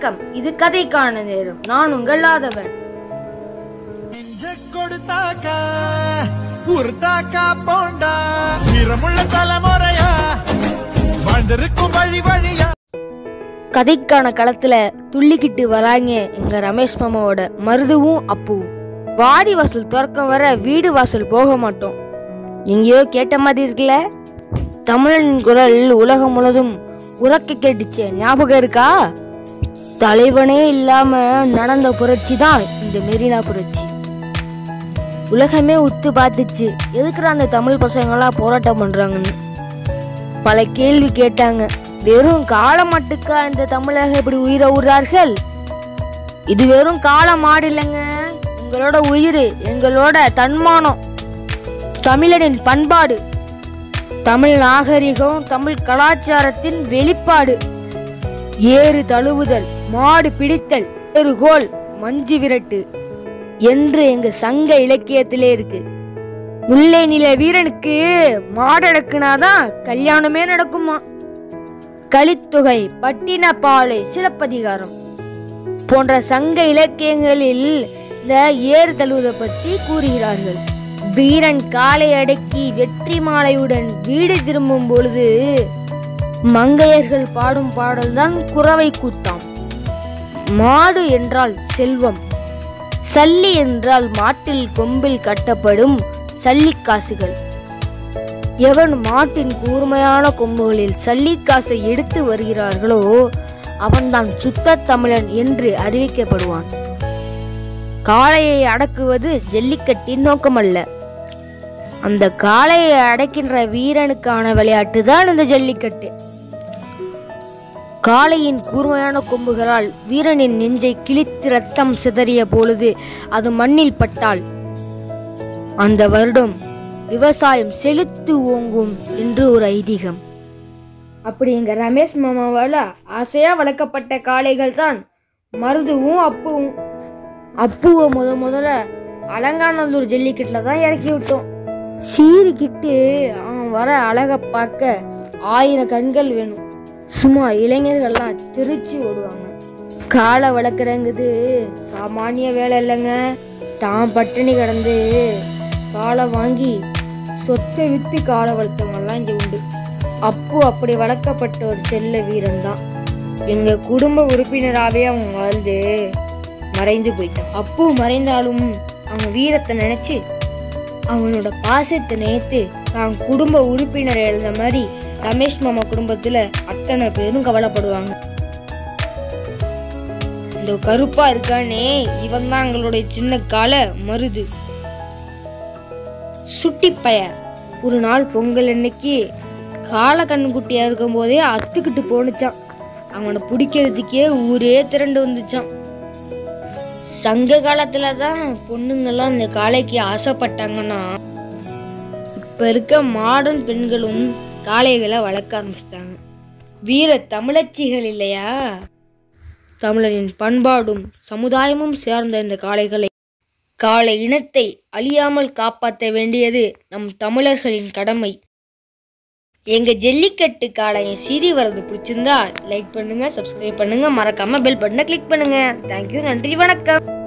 வணக்கம் இது கதைக்கான நேரம் நான் உங்கள் ஆதவன் நெஞ்ச கொடுத்தாக்கா உருத்தாக்கா போண்டா நிறமுள்ள தலைமுறையா வாழ்ந்திருக்கும் வழி வழியா கதைக்கான களத்துல துள்ளிக்கிட்டு வராங்க எங்க ரமேஷ் மாமாவோட மருதுவும் அப்புவும் வாடி வாசல் திறக்கம் வர வீடு வாசல் போக மாட்டோம் எங்கேயோ கேட்ட மாதிரி இருக்குல்ல தமிழனின் குரல் உலகம் முழுதும் உறக்க கேட்டுச்சே ஞாபகம் இருக்கா தலைவனே இல்லாம நடந்த புரட்சி தான் இந்த மெரினா புரட்சி உலகமே உத்து பார்த்துச்சு எதுக்குற அந்த தமிழ் பசங்களாம் போராட்டம் பண்றாங்கன்னு பல கேள்வி கேட்டாங்க வெறும் கால மட்டுக்கா இந்த தமிழக இப்படி உயிரை விடுறார்கள் இது வெறும் கால மாடு இல்லைங்க எங்களோட உயிர் எங்களோட தன்மானம் தமிழனின் பண்பாடு தமிழ் நாகரிகம் தமிழ் கலாச்சாரத்தின் வெளிப்பாடு ஏறு தழுவுதல் மாடு பிடித்தல் ஏறுகோல் மஞ்சு விரட்டு என்று எங்க சங்க இலக்கியத்திலே இருக்கு முல்லை நில வீரனுக்கு மாடடக்குனாதான் கல்யாணமே நடக்குமா கலித்தொகை பட்டினப்பாலை சிலப்பதிகாரம் போன்ற சங்க இலக்கியங்களில் இந்த ஏறு தழுவதை பற்றி கூறுகிறார்கள் வீரன் காலை அடக்கி வெற்றி மாலையுடன் வீடு திரும்பும் பொழுது மங்கையர்கள் பாடும் பாடல்தான் குறவை கூத்தாம் மாடு என்றால் செல்வம் சல்லி என்றால் மாட்டில் கொம்பில் கட்டப்படும் சல்லிக்காசுகள் எவன் மாட்டின் கூர்மையான கொம்புகளில் சல்லிக்காசை எடுத்து வருகிறார்களோ அவன்தான் சுத்த தமிழன் என்று அறிவிக்கப்படுவான் காளையை அடக்குவது ஜல்லிக்கட்டின் நோக்கமல்ல அந்த காளையை அடக்கின்ற வீரனுக்கான விளையாட்டு தான் இந்த ஜல்லிக்கட்டு காளையின் கூர்மையான கொம்புகளால் வீரனின் நெஞ்சை கிழித்து ரத்தம் சிதறிய பொழுது அது மண்ணில் பட்டால் அந்த வருடம் விவசாயம் செழித்து ஓங்கும் என்று ஒரு ஐதீகம் அப்படி எங்க ரமேஷ் மாமாவால ஆசையா வளர்க்கப்பட்ட காளைகள் தான் மருதுவும் அப்புவும் அப்புவை முத முதல்ல அலங்காநல்லூர் ஜல்லிக்கட்டுல தான் இறக்கி விட்டோம் சீறிக்கிட்டு அவன் வர அழக பார்க்க ஆயிரம் கண்கள் வேணும் சும்மா இளைஞர்கள்லாம் திருச்சி ஓடுவாங்க காலை வளர்க்குறங்குது சாமானிய வேலை இல்லைங்க தான் பட்டினி கிடந்து காலை வாங்கி சொத்தை வித்து காலை வளர்த்தவங்கலாம் இங்கே உண்டு அப்பு அப்படி வளர்க்கப்பட்ட ஒரு செல்ல வீரன் தான் எங்க குடும்ப உறுப்பினராகவே அவன் வாழ்ந்து மறைந்து போயிட்டான் அப்பு மறைந்தாலும் அவன் வீரத்தை நினைச்சு அவனோட பாசத்தை நேத்து தான் குடும்ப உறுப்பினர் எழுந்த மாதிரி ரமேஷ் மாமா குடும்பத்துல அத்தனை பேரும் கவலைப்படுவாங்க இந்த கருப்பா இருக்கானே இவன் தான் எங்களுடைய சின்ன கால மருது சுட்டிப்பய ஒரு நாள் பொங்கல் அன்னைக்கு கால கண்ணுக்குட்டியா இருக்கும் போதே அத்துக்கிட்டு போனுச்சான் அவனை பிடிக்கிறதுக்கே ஊரே திரண்டு வந்துச்சான் சங்க காலத்துல தான் பொண்ணுங்கெல்லாம் இந்த காளைக்கு ஆசைப்பட்டாங்கன்னா இப்ப இருக்க மாடர்ன் பெண்களும் காளைகளை வளர்க்க ஆரம்பிச்சிட்டாங்க வீர தமிழச்சிகள் இல்லையா தமிழரின் பண்பாடும் சமுதாயமும் சேர்ந்த இந்த காளைகளை காளை இனத்தை அழியாமல் காப்பாற்ற வேண்டியது நம் தமிழர்களின் கடமை எங்க ஜல்லிக்கட்டு காளைய சீரி வரது பிடிச்சிருந்தா லைக் பண்ணுங்க சப்ஸ்கிரைப் பண்ணுங்க மறக்காம பெல் பட்டனை கிளிக் பண்ணுங்க தேங்க்யூ நன்றி வணக்கம்